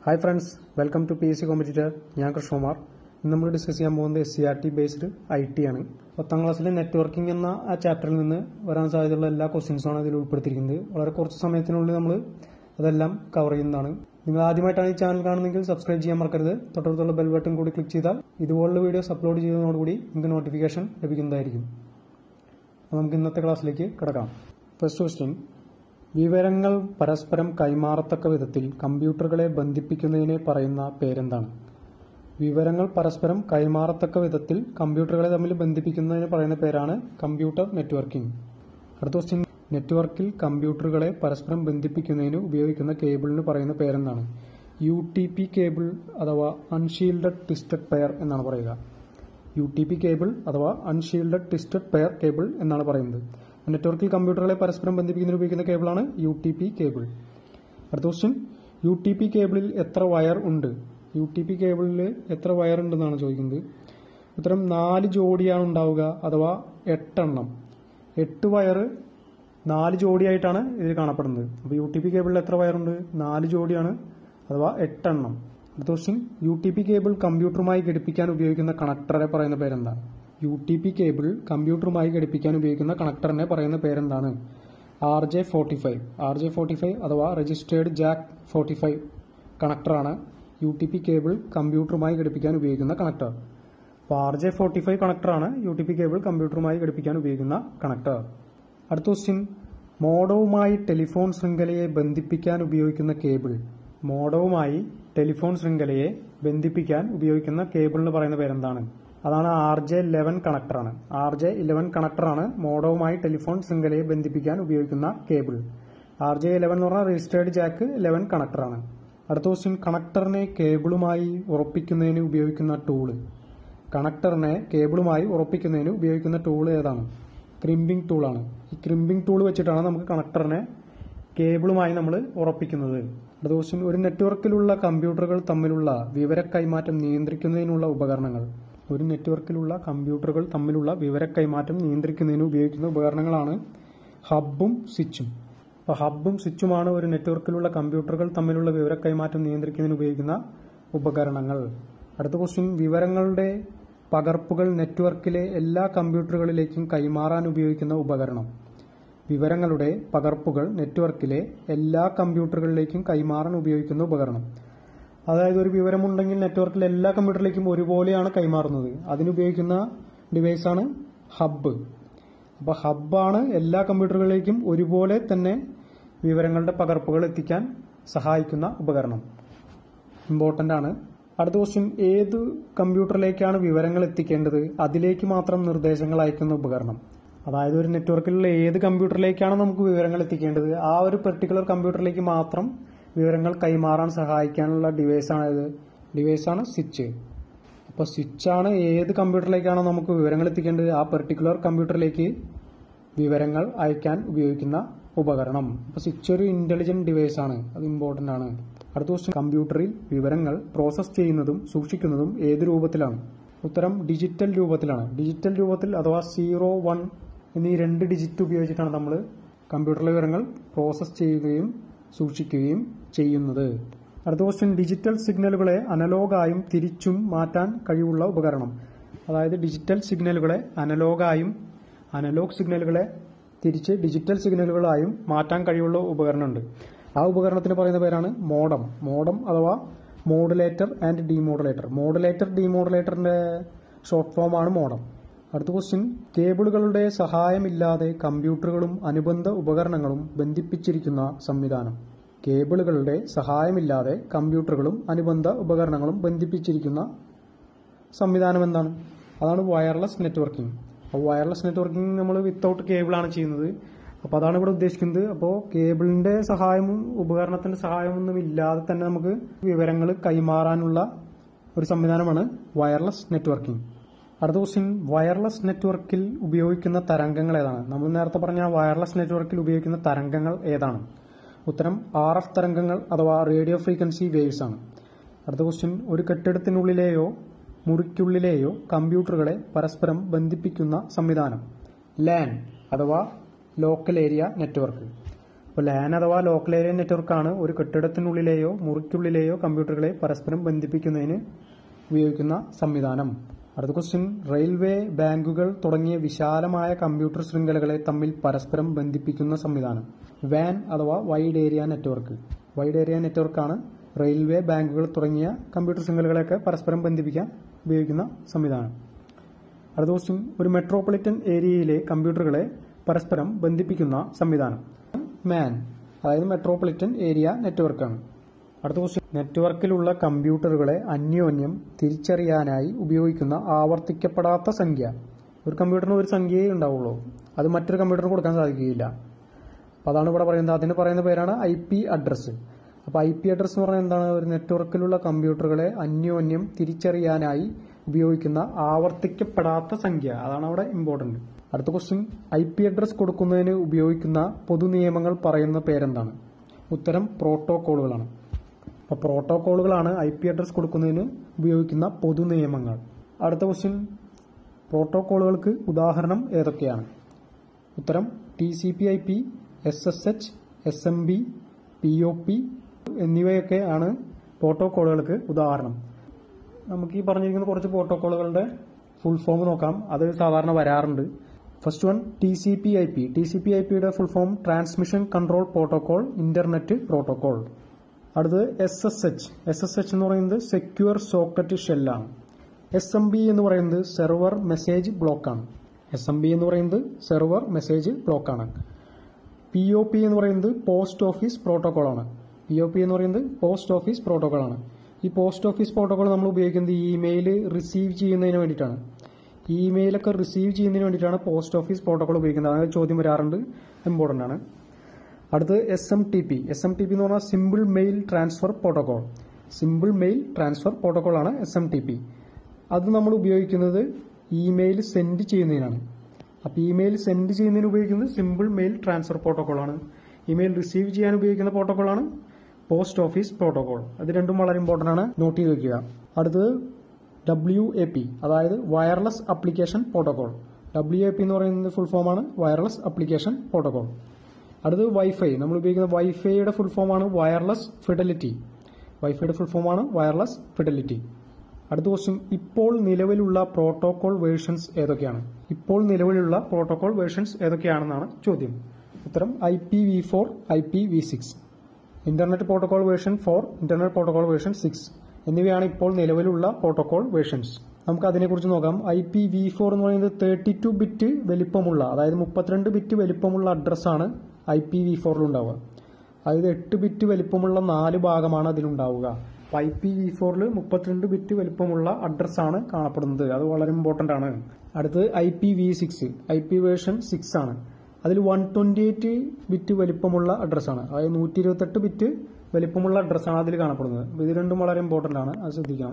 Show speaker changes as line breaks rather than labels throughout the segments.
hi friends welcome to P S C competitor ഞാൻ കൃഷ്ണകുമാർ ഇന്ന് നമ്മൾ ഡിസ്കസ് ചെയ്യാൻ പോകുന്നത് S C R T based I T ആണ് പത്താം ക്ലാസ്സിലെ നെറ്റ്വർക്കിംഗ് എന്ന ആ ചാപ്റ്ററിൽ നിന്ന് വരാൻ സാധ്യതയുള്ള എല്ലാ ക്വസ്റ്റ്യൻസുമാണ് ഇതിൽ ഉൾപ്പെടുത്തിയിരിക്കുന്നത് വളരെ കുറച്ച് സമയത്തിനുള്ളിൽ നമ്മൾ അതെല്ലാം കവർ ചെയ്യുന്നതാണ് നിങ്ങൾ ആദ്യമായിട്ടാണ് ഈ ചാനൽ കാണുന്നതെങ്കിൽ സബ്സ്ക്രൈബ് ചെയ്യാൻ മറക്കരുത് തൊട്ടടുത്തുള്ള ബെൽ ബട്ടൺ കൂടി ക്ലിക്ക് ചെയ്താൽ ഇതുപോലുള്ള വീഡിയോസ് അപ്ലോഡ് ചെയ്യുന്നതോടുകൂടി നിങ്ങൾക്ക് നോട്ടിഫിക്കേഷൻ ലഭിക്കുന്നതായിരിക്കും അപ്പോൾ നമുക്ക് ഇന്നത്തെ ക്ലാസ്സിലേക്ക് കിടക്കാം ഫസ്റ്റ് ക്വസ്റ്റ്യൻ വിവരങ്ങൾ പരസ്പരം കൈമാറത്തക്ക വിധത്തിൽ കമ്പ്യൂട്ടറുകളെ ബന്ധിപ്പിക്കുന്നതിനെ പറയുന്ന പേരെന്താണ് വിവരങ്ങൾ പരസ്പരം കൈമാറത്തക്ക വിധത്തിൽ കമ്പ്യൂട്ടറുകളെ തമ്മിൽ ബന്ധിപ്പിക്കുന്നതിന് പറയുന്ന പേരാണ് കമ്പ്യൂട്ടർ നെറ്റ്വർക്കിംഗ് അടുത്ത ക്വസ്റ്റ്യൻ നെറ്റ്വർക്കിൽ കമ്പ്യൂട്ടറുകളെ പരസ്പരം ബന്ധിപ്പിക്കുന്നതിന് ഉപയോഗിക്കുന്ന കേബിളിന് പറയുന്ന പേരെന്താണ് യു ടി പി കേബിൾ അഥവാ അൺഷീൽഡഡ് ട്വിസ്റ്റഡ് പെയർ എന്നാണ് പറയുക യു ടി പി കേബിൾ അഥവാ അൺഷീൽഡഡ് ട്വിസ്റ്റഡ് പെയർ കേബിൾ എന്നാണ് പറയുന്നത് നെറ്റ്വർക്കിൽ കമ്പ്യൂട്ടറുകളെ പരസ്പരം ബന്ധിപ്പിക്കുന്നതിന് ഉപയോഗിക്കുന്ന കേബിളാണ് യു ടി പി കേബിൾ അടുത്ത ക്വസ്റ്റ്യൻ യു ടി പി കേബിളിൽ എത്ര വയർ ഉണ്ട് യു ടി പി കേബിളിൽ എത്ര വയർ ഉണ്ടെന്നാണ് ചോദിക്കുന്നത് ഉത്തരം നാല് ജോഡിയാണ് ഉണ്ടാവുക അഥവാ എട്ടെണ്ണം എട്ട് വയർ നാല് ജോഡിയായിട്ടാണ് ഇതിൽ കാണപ്പെടുന്നത് അപ്പോൾ യു ടി പി കേബിളിൽ എത്ര വയറുണ്ട് നാല് ജോഡിയാണ് അഥവാ എട്ടെണ്ണം അടുത്ത question U T P cable കമ്പ്യൂട്ടറുമായി ഘടിപ്പിക്കാൻ ഉപയോഗിക്കുന്ന കണക്ടറെ പറയുന്ന പേരെന്താണ് യു ടി പി കേബിൾ കമ്പ്യൂട്ടറുമായി ഘടിപ്പിക്കാൻ ഉപയോഗിക്കുന്ന കണക്ടറിനെ പറയുന്ന പേരെന്താണ് R J forty five R J forty five അഥവാ രജിസ്റ്റേർഡ് ജാക്ക് ഫോർട്ടി ഫൈവ് കണക്ടറാണ് യു ടി പി കേബിൾ കമ്പ്യൂട്ടറുമായി ഘടിപ്പിക്കാൻ ഉപയോഗിക്കുന്ന കണക്ടർ അപ്പോൾ ആർ ജെ ഫോർട്ടി ഫൈവ് കണക്ടറാണ് യു ടി പി കേബിൾ കമ്പ്യൂട്ടറുമായി ഘടിപ്പിക്കാൻ ഉപയോഗിക്കുന്ന കണക്ടർ അടുത്ത ക്വസ്റ്റ്യൻ മോഡവുമായി ടെലിഫോൺ ശൃംഖലയെ ബന്ധിപ്പിക്കാൻ ഉപയോഗിക്കുന്ന കേബിൾ മോഡവുമായി ടെലിഫോൺ ശൃംഖലയെ ബന്ധിപ്പിക്കാൻ ഉപയോഗിക്കുന്ന കേബിൾ എന്ന് പറയുന്ന പേരെന്താണ് അതാണ് ആർ ജെ ലെവൻ കണക്ടറാണ് ആർ ജെ ഇലവൻ കണക്ടറാണ് മോഡവുമായി ടെലിഫോൺ ശൃംഖലയെ ബന്ധിപ്പിക്കാൻ ഉപയോഗിക്കുന്ന കേബിൾ ആർ ജെ ഇലവൻ എന്ന് പറഞ്ഞാൽ രജിസ്റ്റേർഡ് ജാക്ക് ലെവൻ കണക്ടറാണ് അടുത്ത ക്വസ്റ്റ്യൻ കണക്ടറിനെ കേബിളുമായി ഉറപ്പിക്കുന്നതിന് ഉപയോഗിക്കുന്ന ടൂള് കണക്ടറിനെ കേബിളുമായി ഉറപ്പിക്കുന്നതിന് ഉപയോഗിക്കുന്ന ടൂൾ ഏതാണ് ക്രിമ്പിംഗ് ടൂളാണ് ഈ ക്രിമ്പിംഗ് ടൂൾ വെച്ചിട്ടാണ് നമുക്ക് കണക്ടറിനെ കേബിളുമായി നമ്മൾ ഉറപ്പിക്കുന്നത് അടുത്ത ക്വസ്റ്റ്യൻ ഒരു നെറ്റ്വർക്കിലുള്ള കമ്പ്യൂട്ടറുകൾ തമ്മിലുള്ള വിവര കൈമാറ്റം നിയന്ത്രിക്കുന്നതിനുള്ള ഉപകരണങ്ങൾ ഒരു നെറ്റ്വർക്കിലുള്ള കമ്പ്യൂട്ടറുകൾ തമ്മിലുള്ള വിവര കൈമാറ്റം നിയന്ത്രിക്കുന്നതിന് ഉപയോഗിക്കുന്ന ഉപകരണങ്ങളാണ് ഹബ്ബും സ്വിച്ചും അപ്പോൾ ഹബ്ബും സ്വിച്ചുമാണ് ഒരു നെറ്റ്വർക്കിലുള്ള കമ്പ്യൂട്ടറുകൾ തമ്മിലുള്ള വിവര കൈമാറ്റം നിയന്ത്രിക്കുന്നതിന് ഉപയോഗിക്കുന്ന ഉപകരണങ്ങൾ അടുത്ത ക്വസ്റ്റ്യൻ വിവരങ്ങളുടെ പകർപ്പുകൾ നെറ്റ്വർക്കിലെ എല്ലാ കമ്പ്യൂട്ടറുകളിലേക്കും കൈമാറാൻ ഉപയോഗിക്കുന്ന ഉപകരണം വിവരങ്ങളുടെ പകർപ്പുകൾ നെറ്റ്വർക്കിലെ എല്ലാ കമ്പ്യൂട്ടറുകളിലേക്കും കൈമാറാൻ ഉപയോഗിക്കുന്ന ഉപകരണം അതായത് ഒരു വിവരമുണ്ടെങ്കിൽ നെറ്റ്വർക്കിലെ എല്ലാ കമ്പ്യൂട്ടറിലേക്കും ഒരുപോലെയാണ് കൈമാറുന്നത് അതിനുപയോഗിക്കുന്ന ഡിവൈസാണ് ഹബ്ബ് അപ്പോൾ ഹബ്ബാണ് എല്ലാ കമ്പ്യൂട്ടറുകളിലേക്കും ഒരുപോലെ തന്നെ വിവരങ്ങളുടെ പകർപ്പുകൾ എത്തിക്കാൻ സഹായിക്കുന്ന ഉപകരണം ഇമ്പോർട്ടൻ്റ് ആണ് അടുത്ത ക്വസ്റ്റ്യൻ ഏത് കമ്പ്യൂട്ടറിലേക്കാണ് വിവരങ്ങൾ എത്തിക്കേണ്ടത് അതിലേക്ക് മാത്രം നിർദ്ദേശങ്ങൾ അയക്കുന്ന ഉപകരണം അതായത് ഒരു നെറ്റ്വർക്കിലുള്ള ഏത് കമ്പ്യൂട്ടറിലേക്കാണ് നമുക്ക് വിവരങ്ങൾ എത്തിക്കേണ്ടത് ആ ഒരു പെർട്ടിക്കുലർ കമ്പ്യൂട്ടറിലേക്ക് മാത്രം വിവരങ്ങൾ കൈമാറാൻ സഹായിക്കാനുള്ള ഡിവൈസാണ് ഇത് ഡിവൈസാണ് സ്വിച്ച് അപ്പോൾ സ്വിച്ചാണ് ഏത് കമ്പ്യൂട്ടറിലേക്കാണോ നമുക്ക് വിവരങ്ങൾ എത്തിക്കേണ്ടത് ആ പെർട്ടിക്കുലർ കമ്പ്യൂട്ടറിലേക്ക് വിവരങ്ങൾ അയക്കാൻ ഉപയോഗിക്കുന്ന ഉപകരണം അപ്പോൾ സ്വിച്ച് ഒരു ഇന്റലിജന്റ് ഡിവൈസ് ആണ് അത് ഇമ്പോർട്ടന്റ് ആണ് അടുത്ത ക്വസ്റ്റ്യൻ കമ്പ്യൂട്ടറിൽ വിവരങ്ങൾ പ്രോസസ് ചെയ്യുന്നതും സൂക്ഷിക്കുന്നതും ഏത് രൂപത്തിലാണ് ഉത്തരം ഡിജിറ്റൽ രൂപത്തിലാണ് ഡിജിറ്റൽ രൂപത്തിൽ അഥവാ സീറോ വൺ എന്നീ രണ്ട് ഡിജിറ്റ് ഉപയോഗിച്ചിട്ടാണ് നമ്മൾ കമ്പ്യൂട്ടറിലെ വിവരങ്ങൾ പ്രോസസ് ചെയ്യുകയും സൂക്ഷിക്കുകയും ചെയ്യുന്നത് അടുത്ത ക്വസ്റ്റ്യൻ ഡിജിറ്റൽ സിഗ്നലുകളെ അനലോഗായും തിരിച്ചും മാറ്റാൻ കഴിവുള്ള ഉപകരണം അതായത് ഡിജിറ്റൽ സിഗ്നലുകളെ അനലോഗായും അനലോഗ് സിഗ്നലുകളെ തിരിച്ച് ഡിജിറ്റൽ സിഗ്നലുകളായും മാറ്റാൻ കഴിവുള്ള ഉപകരണമുണ്ട് ആ ഉപകരണത്തിന് പറയുന്ന പേരാണ് മോഡം മോഡം അഥവാ മോഡുലേറ്റർ ആൻഡ് ഡിമോഡുലേറ്റർ മോഡുലേറ്റർ ഡിമോഡുലേറ്ററിന്റെ ഷോർട്ട് ഫോമാണ് മോഡം അടുത്ത ക്വസ്റ്റ്യൻ കേബിളുകളുടെ സഹായമില്ലാതെ കമ്പ്യൂട്ടറുകളും അനുബന്ധ ഉപകരണങ്ങളും ബന്ധിപ്പിച്ചിരിക്കുന്ന സംവിധാനം കേബിളുകളുടെ സഹായമില്ലാതെ കമ്പ്യൂട്ടറുകളും അനുബന്ധ ഉപകരണങ്ങളും ബന്ധിപ്പിച്ചിരിക്കുന്ന സംവിധാനം എന്താണ് അതാണ് വയർലെസ് നെറ്റ്വർക്കിംഗ് അപ്പോൾ വയർലെസ് നെറ്റ്വർക്കിംഗ് നമ്മൾ വിത്തൗട്ട് കേബിളാണ് ചെയ്യുന്നത് അപ്പോൾ അതാണ് ഇവിടെ ഉദ്ദേശിക്കുന്നത് അപ്പോൾ കേബിളിന്റെ സഹായവും ഉപകരണത്തിന്റെ സഹായമൊന്നും ഇല്ലാതെ തന്നെ നമുക്ക് വിവരങ്ങൾ കൈമാറാനുള്ള ഒരു സംവിധാനമാണ് വയർലെസ് നെറ്റ്വർക്കിംഗ് അടുത്ത ക്വസ്റ്റ്യൻ വയർലെസ് നെറ്റ്വർക്കിൽ ഉപയോഗിക്കുന്ന തരംഗങ്ങൾ ഏതാണ് നമ്മൾ നേരത്തെ പറഞ്ഞ വയർലെസ് നെറ്റ്വർക്കിൽ ഉപയോഗിക്കുന്ന തരംഗങ്ങൾ ഏതാണ് ഉത്തരം ആർ എഫ് തരംഗങ്ങൾ അഥവാ റേഡിയോ ഫ്രീക്വൻസി വേവ്സ് ആണ് അടുത്ത ക്വസ്റ്റ്യൻ ഒരു കെട്ടിടത്തിനുള്ളിലെയോ മുറിക്കുള്ളിലെയോ കമ്പ്യൂട്ടറുകളെ പരസ്പരം ബന്ധിപ്പിക്കുന്ന സംവിധാനം ലാൻ അഥവാ ലോക്കൽ ഏരിയ നെറ്റ്വർക്ക് അപ്പോൾ ലാൻ അഥവാ ലോക്കൽ ഏരിയ നെറ്റ്വർക്കാണ് ഒരു കെട്ടിടത്തിനുള്ളിലെയോ മുറിക്കുള്ളിലെയോ കമ്പ്യൂട്ടറുകളെ പരസ്പരം ബന്ധിപ്പിക്കുന്നതിന് ഉപയോഗിക്കുന്ന സംവിധാനം അടുത്ത ക്വസ്റ്റ്യൻ റെയിൽവേ ബാങ്കുകൾ തുടങ്ങിയ വിശാലമായ കമ്പ്യൂട്ടർ ശൃംഖലകളെ തമ്മിൽ പരസ്പരം ബന്ധിപ്പിക്കുന്ന സംവിധാനം വാൻ അഥവാ wide area network wide area നെറ്റ്വർക്കാണ് റെയിൽവേ ബാങ്കുകൾ തുടങ്ങിയ കമ്പ്യൂട്ടർ ശൃംഖലകളെയൊക്കെ പരസ്പരം ബന്ധിപ്പിക്കാൻ ഉപയോഗിക്കുന്ന സംവിധാനം അടുത്ത ക്വസ്റ്റ്യൻ ഒരു മെട്രോപൊളിറ്റൻ ഏരിയയിലെ കമ്പ്യൂട്ടറുകളെ പരസ്പരം ബന്ധിപ്പിക്കുന്ന സംവിധാനം മാൻ അതായത് മെട്രോപൊളിറ്റൻ ഏരിയ നെറ്റ്വർക്കാണ് അടുത്ത ക്വസ്റ്റ്യൻ നെറ്റ്വർക്കിലുള്ള കമ്പ്യൂട്ടറുകളെ അന്യോന്യം തിരിച്ചറിയാനായി ഉപയോഗിക്കുന്ന ആവർത്തിക്കപ്പെടാത്ത സംഖ്യ ഒരു കമ്പ്യൂട്ടറിന് ഒരു സംഖ്യയേ ഉണ്ടാവുള്ളൂ അത് മറ്റൊരു കമ്പ്യൂട്ടറിന് കൊടുക്കാൻ സാധിക്കുകയില്ല അപ്പോൾ അതാണ് ഇവിടെ പറയുന്നത് അതിന് പറയുന്ന പേരാണ് ഐ പി അഡ്രസ്സ് അപ്പോൾ ഐ പി അഡ്രസ്സ് എന്ന് പറഞ്ഞാൽ എന്താണ് ഒരു നെറ്റ്വർക്കിലുള്ള കമ്പ്യൂട്ടറുകളെ അന്യോന്യം തിരിച്ചറിയാനായി ഉപയോഗിക്കുന്ന ആവർത്തിക്കപ്പെടാത്ത സംഖ്യ അതാണ് അവിടെ ഇമ്പോർട്ടന്റ് അടുത്ത ക്വസ്റ്റ്യൻ ഐ പി അഡ്രസ് കൊടുക്കുന്നതിന് ഉപയോഗിക്കുന്ന പൊതു നിയമങ്ങൾ പറയുന്ന പേരെന്താണ് ഉത്തരം പ്രോട്ടോകോളുകളാണ് അപ്പോൾ പ്രോട്ടോകോളുകളാണ് ഐ പി അഡ്രസ് കൊടുക്കുന്നതിന് ഉപയോഗിക്കുന്ന പൊതു നിയമങ്ങൾ അടുത്ത ക്വസ്റ്റ്യൻ പ്രോട്ടോകോളുകൾക്ക് ഉദാഹരണം ഏതൊക്കെയാണ് ഉത്തരം T C P I P S S H S M B P O P എന്നിവയൊക്കെ ആണ് പ്രോട്ടോകോളുകൾക്ക് ഉദാഹരണം നമുക്ക് ഈ പറഞ്ഞിരിക്കുന്ന കുറച്ച് പ്രോട്ടോകോളുകളുടെ ഫുൾ ഫോം നോക്കാം അത് സാധാരണ വരാറുണ്ട് first one T C P I P T C P I പിയുടെ full form transmission control protocol internet protocol അടുത്തത് S S H S S H എന്ന് പറയുന്നത് സെക്യൂർ സോക്കറ്റ് ഷെല്ലാണ് എസ് എം ബി എന്ന് പറയുന്നത് സെർവർ മെസ്സേജ് ബ്ലോക്കാണ് S M B എന്ന് പറയുന്നത് സെർവർ മെസ്സേജ് ബ്ലോക്കാണ് പി ഒ പി എന്ന് പറയുന്നത് പോസ്റ്റ് ഓഫീസ് പ്രോട്ടോകോളാണ് പി ഒ പി എന്ന് പറയുന്നത് പോസ്റ്റ് ഓഫീസ് പ്രോട്ടോകോളാണ് ഈ പോസ്റ്റ് ഓഫീസ് പ്രോട്ടോകോൾ നമ്മൾ ഉപയോഗിക്കുന്നത് ഇമെയിൽ റിസീവ് ചെയ്യുന്നതിന് വേണ്ടിയിട്ടാണ് ഇമെയിലൊക്കെ റിസീവ് ചെയ്യുന്നതിന് വേണ്ടിയിട്ടാണ് പോസ്റ്റ് ഓഫീസ് പ്രോട്ടോകോൾ ഉപയോഗിക്കുന്നത് അതായത് ചോദ്യം വരാറുണ്ട് ഇമ്പോർട്ടൻ്റ് ആണ് അടുത്ത് S M T P S M T P എന്ന് പറഞ്ഞാൽ simple mail transfer protocol simple mail transfer protocol ആണ് എസ് എം ടി പി അത് നമ്മൾ ഉപയോഗിക്കുന്നത് ഇമെയിൽ സെൻഡ് ചെയ്യുന്നതിനാണ് അപ്പോൾ ഇമെയിൽ സെൻഡ് ചെയ്യുന്നതിന് ഉപയോഗിക്കുന്നത് സിമ്പിൾ മെയിൽ ട്രാൻസ്ഫർ പ്രോട്ടോകോൾ ആണ് ഇമെയിൽ റിസീവ് ചെയ്യാൻ ഉപയോഗിക്കുന്ന പ്രോട്ടോകോൾ ആണ് പോസ്റ്റ് ഓഫീസ് പ്രോട്ടോകോൾ അത് രണ്ടും വളരെ ഇമ്പോർട്ടൻ്റ് ആണ് നോട്ട് ചെയ്ത് വെക്കുക അടുത്തത് ഡബ്ല്യു എ പി അതായത് wireless application protocol W A P എന്ന് പറയുന്നത് ഫുൾ ഫോമാണ് വയർലെസ് അപ്ലിക്കേഷൻ പ്രോട്ടോകോൾ അടുത്തത് വൈഫൈ നമ്മൾ ഉപയോഗിക്കുന്ന വൈഫൈയുടെ ഫുൾ ഫോമാണ് വയർലെസ് ഫിഡലിറ്റി വൈഫൈയുടെ ഫുൾ ഫോമാണ് വയർലെസ് ഫിഡലിറ്റി അടുത്ത ക്വസ്റ്റ്യൻ ഇപ്പോൾ നിലവിലുള്ള പ്രോട്ടോകോൾ വേർഷൻസ് ഏതൊക്കെയാണ് ഇപ്പോൾ നിലവിലുള്ള പ്രോട്ടോകോൾ വേർഷൻസ് ഏതൊക്കെയാണെന്നാണ് ചോദ്യം ഉത്തരം I P V four I P V six internet protocol version four internet protocol version six എന്നിവയാണ് ഇപ്പോൾ നിലവിലുള്ള പ്രോട്ടോകോൾ വേർഷൻസ് നമുക്ക് അതിനെക്കുറിച്ച് നോക്കാം ഐ പി വി ഫോർ എന്ന് പറയുന്നത് തേർട്ടി ടു ബിറ്റ് വലിപ്പമുള്ള അതായത് മുപ്പത്തിരണ്ട് ബിറ്റ് വലിപ്പമുള്ള അഡ്രസ്സാണ് ഐ പി വി ഫോറിൽ ഉണ്ടാവുക അതായത് എട്ട് ബിറ്റ് വലിപ്പമുള്ള നാല് ഭാഗമാണ് അതിലുണ്ടാവുക ഐ പി വി ഫോറിൽ മുപ്പത്തിരണ്ട് ബിറ്റ് വലിപ്പമുള്ള അഡ്രസ്സാണ് കാണപ്പെടുന്നത് അത് വളരെ ഇമ്പോർട്ടന്റ് ആണ് അടുത്തത് I P V six I P version six ആണ് അതിൽ വൺ ട്വന്റി എയ്റ്റ് ബിറ്റ് വലിപ്പമുള്ള അഡ്രസ്സാണ് അതായത് നൂറ്റി ഇരുപത്തെട്ട് ബിറ്റ് വലിപ്പമുള്ള അഡ്രസ്സാണ് അതിൽ കാണപ്പെടുന്നത് അപ്പോൾ ഇത് രണ്ടും വളരെ ഇമ്പോർട്ടന്റ് ആണ് അത് ശ്രദ്ധിക്കണം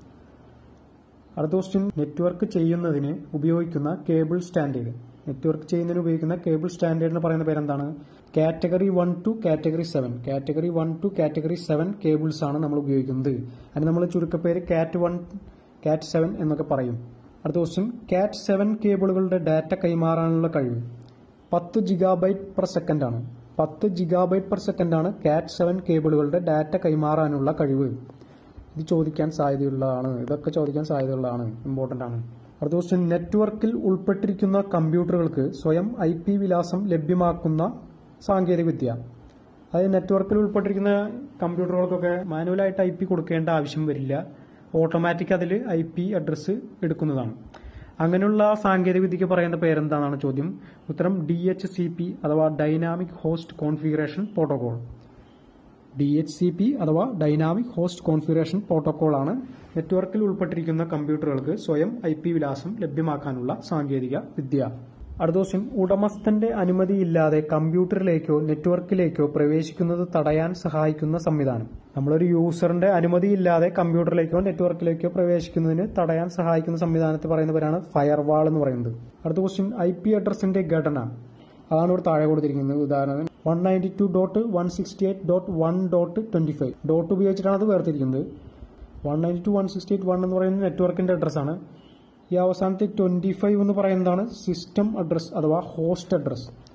അടുത്ത ക്വസ്റ്റ്യൻ നെറ്റ്വർക്ക് ചെയ്യുന്നതിന് ഉപയോഗിക്കുന്ന കേബിൾ സ്റ്റാൻഡേർഡ് നെറ്റ്വർക്ക് ചെയ്യുന്നതിന് ഉപയോഗിക്കുന്ന കേബിൾ സ്റ്റാൻഡേർഡ് എന്ന് പറയുന്ന പേരെന്താണ് category one two category seven category one two category seven cables ആണ് നമ്മൾ ഉപയോഗിക്കുന്നത് അതിന് നമ്മൾ ചുരുക്കപ്പേര് കാറ്റ് വൺ കാറ്റ് സെവൻ എന്നൊക്കെ പറയും അടുത്ത ക്വസ്റ്റ്യൻ കാറ്റ് സെവൻ കേബിളുകളുടെ ഡാറ്റ കൈമാറാനുള്ള കഴിവ് പത്ത് ജിഗാബൈറ്റ് പെർ സെക്കൻഡ് ആണ് പത്ത് ജിഗാബൈറ്റ് പെർ സെക്കൻഡ് ആണ് കാറ്റ് സെവൻ കേബിളുകളുടെ ഡാറ്റ കൈമാറാനുള്ള കഴിവ് ഇത് ചോദിക്കാൻ സാധ്യതയുള്ളതാണ് ഇതൊക്കെ ചോദിക്കാൻ സാധ്യതയുള്ളതാണ് ഇമ്പോർട്ടന്റ് ആണ് അടുത്ത ക്വസ്റ്റ്യൻ നെറ്റ്വർക്കിൽ ഉൾപ്പെട്ടിരിക്കുന്ന കമ്പ്യൂട്ടറുകൾക്ക് സ്വയം ഐ പി വിലാസം ലഭ്യമാക്കുന്ന സാങ്കേതിക വിദ്യ അതായത് നെറ്റ്വർക്കിൽ ഉൾപ്പെട്ടിരിക്കുന്ന കമ്പ്യൂട്ടറുകൾക്കൊക്കെ മാനുവലായിട്ട് ഐ പി കൊടുക്കേണ്ട ആവശ്യം വരില്ല ഓട്ടോമാറ്റിക് അതിൽ ഐ പി അഡ്രസ്സ് എടുക്കുന്നതാണ് അങ്ങനെയുള്ള സാങ്കേതിക വിദ്യക്ക് പറയുന്ന പേരെന്താണെന്നാണ് ചോദ്യം ഉത്തരം ഡി എച്ച് സി പി അഥവാ dynamic host configuration protocol D H C P അഥവാ ഡൈനാമിക് ഹോസ്റ്റ് കോൺഫിഗറേഷൻ പ്രോട്ടോകോൾ ആണ് നെറ്റ്വർക്കിൽ ഉൾപ്പെട്ടിരിക്കുന്ന കമ്പ്യൂട്ടറുകൾക്ക് സ്വയം ഐ പി വിലാസം ലഭ്യമാക്കാനുള്ള സാങ്കേതിക വിദ്യ അടുത്ത ദിവസം ഉടമസ്ഥന്റെ അനുമതിയില്ലാതെ കമ്പ്യൂട്ടറിലേക്കോ നെറ്റ്വർക്കിലേക്കോ പ്രവേശിക്കുന്നത് തടയാൻ സഹായിക്കുന്ന സംവിധാനം നമ്മളൊരു യൂസറിന്റെ അനുമതിയില്ലാതെ കമ്പ്യൂട്ടറിലേക്കോ നെറ്റ്വർക്കിലേക്കോ പ്രവേശിക്കുന്നതിന് തടയാൻ സഹായിക്കുന്ന സംവിധാനത്തെ പറയുന്ന പേരാണ് ഫയർവാൾ എന്ന് പറയുന്നത് അടുത്ത ക്വസ്റ്റ്യൻ ഐ പി അഡ്രസ്സിന്റെ ഘടന അതാണ് ഇവിടെ താഴെ കൊടുത്തിരിക്കുന്നത് ഉദാഹരണം one ninety two dot one sixty eight dot one dot twenty five dot ഉപയോഗിച്ചിട്ടാണ് അത് വേർതിരിക്കുന്നത് one ninety two one sixty eight one എന്ന് പറയുന്നത് നെറ്റ്വർക്കിന്റെ അഡ്രസ്സാണ് ഈ അവസാനത്തെ ട്വന്റി ഫൈവ് എന്ന് പറയുന്നതാണ് സിസ്റ്റം അഡ്രസ് അഥവാ ഹോസ്റ്റ് അഡ്രസ്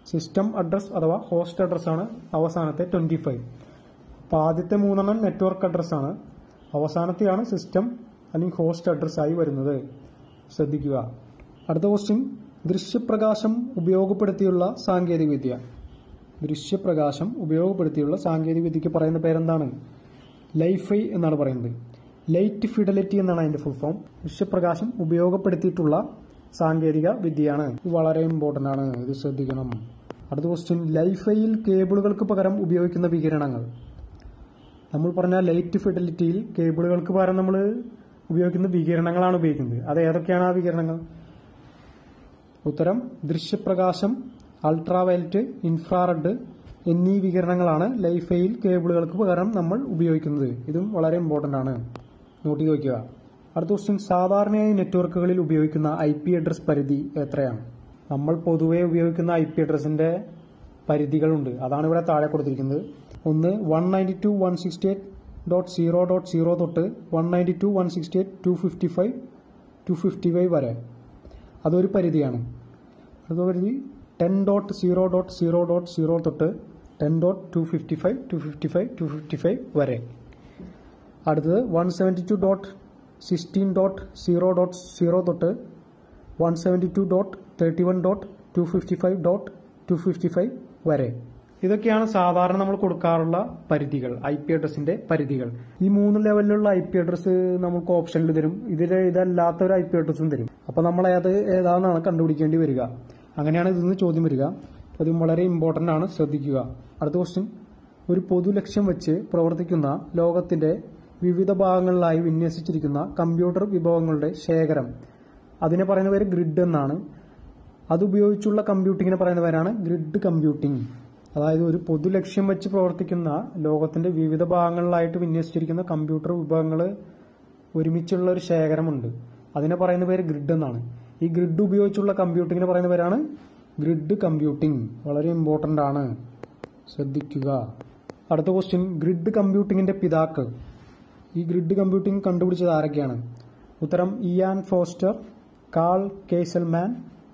സിസ്റ്റം അഡ്രസ് അഥവാ ഹോസ്റ്റ് അഡ്രസ് ആണ് അവസാനത്തെ ട്വന്റി ഫൈവ് അപ്പോൾ ആദ്യത്തെ മൂന്നെണ്ണം നെറ്റ്വർക്ക് അഡ്രസ് ആണ് അവസാനത്തെയാണ് സിസ്റ്റം അല്ലെങ്കിൽ ഹോസ്റ്റ് അഡ്രസ് ആയി വരുന്നത് ശ്രദ്ധിക്കുക അടുത്ത ക്വസ്റ്റ്യൻ ദൃശ്യപ്രകാശം ഉപയോഗപ്പെടുത്തിയുള്ള സാങ്കേതികവിദ്യ ദൃശ്യപ്രകാശം ഉപയോഗപ്പെടുത്തിയുള്ള സാങ്കേതികവിദ്യക്ക് പറയുന്ന പേരെന്താണ് ലൈഫൈ എന്നാണ് പറയുന്നത് ലൈറ്റ് ഫിഡലിറ്റി എന്നാണ് അതിന്റെ ഫുൾ ഫോം ദൃശ്യപ്രകാശം ഉപയോഗപ്പെടുത്തിയിട്ടുള്ള സാങ്കേതിക വിദ്യയാണ് ഇത് വളരെ ഇമ്പോർട്ടന്റ് ആണ് ഇത് ശ്രദ്ധിക്കണം അടുത്ത ക്വസ്റ്റ്യൻ ലൈഫൈയിൽ കേബിളുകൾക്ക് പകരം ഉപയോഗിക്കുന്ന വികിരണങ്ങൾ നമ്മൾ പറഞ്ഞ ലൈറ്റ് ഫിഡലിറ്റിയിൽ കേബിളുകൾക്ക് പകരം നമ്മൾ ഉപയോഗിക്കുന്ന വികിരണങ്ങളാണ് ഉപയോഗിക്കുന്നത് അത് ഏതൊക്കെയാണ് ആ വികിരണങ്ങൾ ഉത്തരം ദൃശ്യപ്രകാശം അൾട്രാവയലറ്റ് ഇൻഫ്രാറെഡ് എന്നീ വികിരണങ്ങളാണ് ലൈഫൈൽ കേബിളുകൾക്ക് പകരം നമ്മൾ ഉപയോഗിക്കുന്നത് ഇതും വളരെ ഇമ്പോർട്ടന്റ് ആണ് നോട്ട് ചെയ്ത് വയ്ക്കുക അടുത്ത ക്വസ്റ്റ്യൻ സാധാരണയായി നെറ്റ്വർക്കുകളിൽ ഉപയോഗിക്കുന്ന ഐ പി അഡ്രസ് പരിധി എത്രയാണ് നമ്മൾ പൊതുവെ ഉപയോഗിക്കുന്ന ഐ പി അഡ്രസിന്റെ പരിധികളുണ്ട് അതാണ് ഇവിടെ താഴെ കൊടുത്തിരിക്കുന്നത് ഒന്ന് one ninety two one sixty eight dot zero dot zero തൊട്ട് one ninety two one sixty eight two fifty five two fifty five വരെ അതൊരു പരിധിയാണ് അടുത്ത പരിധി ten dot zero dot zero dot zero തൊട്ട് ten dot two fifty five two fifty five two fifty five വരെ അടുത്തത് one seventy two dot sixteen dot zero dot zero തൊട്ട് one seventy two dot thirty one dot two fifty five dot two fifty five വരെ ഇതൊക്കെയാണ് സാധാരണ നമ്മൾ കൊടുക്കാറുള്ള പരിധികൾ I P അഡ്രസ്സിന്റെ പരിധികൾ ഈ മൂന്ന് ലെവലിലുള്ള ഐ പി അഡ്രസ് നമുക്ക് ഓപ്ഷനിൽ തരും ഇതിൽ ഇതല്ലാത്ത ഒരു ഐ പി അഡ്രസ്സും തരും അപ്പൊ നമ്മൾ ഏത് ഏതാണെന്നാണ് കണ്ടുപിടിക്കേണ്ടി വരിക അങ്ങനെയാണ് ഇതിൽ നിന്ന് ചോദ്യം വരിക അതും വളരെ ഇമ്പോർട്ടന്റ് ആണ് ശ്രദ്ധിക്കുക അടുത്ത ക്വസ്റ്റ്യൻ ഒരു പൊതു ലക്ഷ്യം വെച്ച് പ്രവർത്തിക്കുന്ന ലോകത്തിന്റെ വിവിധ ഭാഗങ്ങളിലായി വിന്യസിച്ചിരിക്കുന്ന കമ്പ്യൂട്ടർ വിഭവങ്ങളുടെ ശേഖരം അതിനെ പറയുന്ന പേര് ഗ്രിഡ് എന്നാണ് അതുപയോഗിച്ചുള്ള കമ്പ്യൂട്ടിങ്ങിനെ പറയുന്ന പേരാണ് ഗ്രിഡ് കമ്പ്യൂട്ടിംഗ് അതായത് ഒരു പൊതു ലക്ഷ്യം വെച്ച് പ്രവർത്തിക്കുന്ന ലോകത്തിന്റെ വിവിധ ഭാഗങ്ങളിലായിട്ട് വിന്യസിച്ചിരിക്കുന്ന കമ്പ്യൂട്ടർ വിഭവങ്ങൾ ഒരുമിച്ചുള്ള ഒരു ശേഖരമുണ്ട് അതിനെ പറയുന്ന പേര് ഗ്രിഡ് എന്നാണ് ഈ ഗ്രിഡ് ഉപയോഗിച്ചുള്ള കമ്പ്യൂട്ടിങ്ങിനെ പറയുന്ന പേരാണ് ഗ്രിഡ് കമ്പ്യൂട്ടിംഗ് വളരെ ഇമ്പോർട്ടന്റ് ആണ് ശ്രദ്ധിക്കുക അടുത്ത ക്വസ്റ്റ്യൻ ഗ്രിഡ് കമ്പ്യൂട്ടിങ്ങിന്റെ പിതാക്കൾ ഈ ഗ്രിഡ് കമ്പ്യൂട്ടിംഗ് കണ്ടുപിടിച്ചത് ആരൊക്കെയാണ് ഉത്തരം Ian Foster Carl Kesselman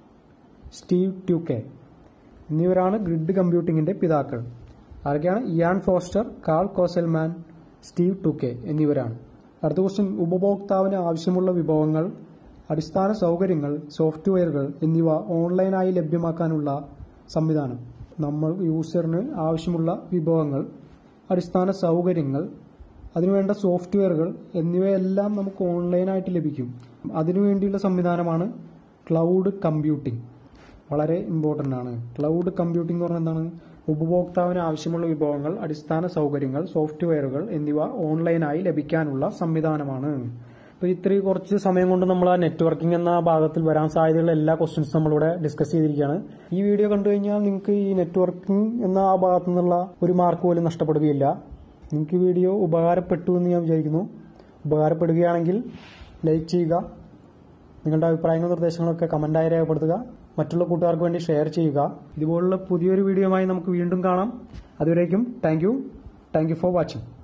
Steve Tuecke എന്നിവരാണ് ഗ്രിഡ് കമ്പ്യൂട്ടിംഗിന്റെ പിതാക്കൾ ആരൊക്കെയാണ് Ian Foster Carl Kesselman Steve Tuecke എന്നിവരാണ് അടുത്ത ക്വസ്റ്റ്യൻ ഉപഭോക്താവിന് ആവശ്യമുള്ള വിഭവങ്ങൾ അടിസ്ഥാന സൗകര്യങ്ങൾ സോഫ്റ്റ്വെയറുകൾ എന്നിവ ഓൺലൈനായി ലഭ്യമാക്കാനുള്ള സംവിധാനം നമ്മൾ യൂസറിന് ആവശ്യമുള്ള വിഭവങ്ങൾ അടിസ്ഥാന സൗകര്യങ്ങൾ അതിനുവേണ്ട സോഫ്റ്റ്വെയറുകൾ എന്നിവയെല്ലാം നമുക്ക് ഓൺലൈനായിട്ട് ലഭിക്കും അതിനുവേണ്ടിയുള്ള സംവിധാനമാണ് ക്ലൗഡ് കമ്പ്യൂട്ടിംഗ് വളരെ ഇമ്പോർട്ടന്റ് ആണ് ക്ലൗഡ് കമ്പ്യൂട്ടിംഗ് എന്ന് പറഞ്ഞാൽ എന്താണ് ഉപഭോക്താവിന് ആവശ്യമുള്ള വിഭവങ്ങൾ അടിസ്ഥാന സൗകര്യങ്ങൾ സോഫ്റ്റ്വെയറുകൾ എന്നിവ ഓൺലൈനായി ലഭിക്കാനുള്ള സംവിധാനമാണ് അപ്പോൾ ഇത്രയും കുറച്ച് സമയം കൊണ്ട് നമ്മൾ ആ നെറ്റ്വർക്കിംഗ് എന്ന ഭാഗത്തിൽ വരാൻ സാധ്യതയുള്ള എല്ലാ ക്വസ്റ്റ്യൻസും നമ്മളിവിടെ ഡിസ്കസ് ചെയ്തിരിക്കുകയാണ് ഈ വീഡിയോ കണ്ടു കഴിഞ്ഞാൽ നിങ്ങൾക്ക് ഈ നെറ്റ്വർക്കിംഗ് എന്ന ആ ഭാഗത്തു നിന്നുള്ള ഒരു മാർക്ക് പോലും നഷ്ടപ്പെടുകയില്ല നിങ്ങൾക്ക് ഈ വീഡിയോ ഉപകാരപ്പെട്ടു എന്ന് ഞാൻ വിചാരിക്കുന്നു ഉപകാരപ്പെടുകയാണെങ്കിൽ ലൈക്ക് ചെയ്യുക നിങ്ങളുടെ അഭിപ്രായങ്ങളും നിർദ്ദേശങ്ങളൊക്കെ കമന്റായി രേഖപ്പെടുത്തുക മറ്റുള്ള കൂട്ടുകാർക്ക് വേണ്ടി ഷെയർ ചെയ്യുക ഇതുപോലുള്ള പുതിയൊരു വീഡിയോയുമായി നമുക്ക് വീണ്ടും കാണാം അതുവരേക്കും thank you thank you for watching